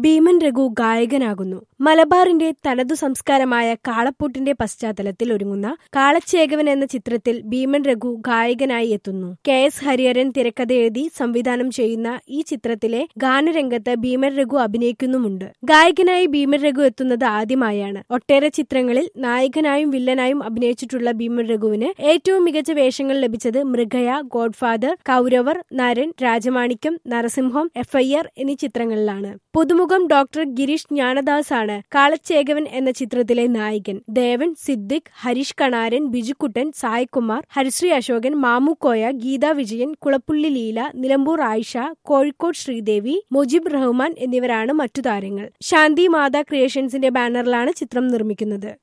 ഭീമൻ രഘു ഗായകനാകുന്നു മലബാറിന്റെ തനതു സംസ്കാരമായ കാളപ്പൂട്ടിന്റെ പശ്ചാത്തലത്തിൽ ഒരുങ്ങുന്ന കാളച്ചേകവൻ എന്ന ചിത്രത്തിൽ ഭീമൻ രഘു ഗായകനായി എത്തുന്നു കെ എസ് ഹരിഹരൻ തിരക്കഥ എഴുതി സംവിധാനം ചെയ്യുന്ന ഈ ചിത്രത്തിലെ ഗാനരംഗത്ത് ഭീമൻ രഘു അഭിനയിക്കുന്നുമുണ്ട് ഗായകനായി ഭീമൻ രഘു എത്തുന്നത് ആദ്യമായാണ് ഒട്ടേറെ ചിത്രങ്ങളിൽ നായകനായും വില്ലനായും അഭിനയിച്ചിട്ടുള്ള ഭീമൻ രഘുവിന് ഏറ്റവും മികച്ച വേഷങ്ങൾ ലഭിച്ചത് Mrigaya Godfather Kauravar Naran Rajamanikyam Narasimham F I R എന്നീ ചിത്രങ്ങളിലാണ് പുതുമുഖം ഡോക്ടർ ഗിരീഷ് ജ്ഞാനദാസ് ആണ് കാളച്ചേകവൻ എന്ന ചിത്രത്തിലെ നായകൻ ദേവൻ സിദ്ദിഖ് ഹരീഷ് കണാരൻ ബിജുക്കുട്ടൻ സായ്കുമാർ ഹരിശ്രീ അശോകൻ മാമുക്കോയ ഗീതാ വിജയൻ കുളപ്പുള്ളി ലീല നിലമ്പൂർ ആയിഷ കോഴിക്കോട് ശ്രീദേവി മുജിബ് റഹ്മാൻ എന്നിവരാണ് മറ്റു താരങ്ങൾ ശാന്തി മാതാ ക്രിയേഷൻസിന്റെ ബാനറിലാണ് ചിത്രം നിർമ്മിക്കുന്നത്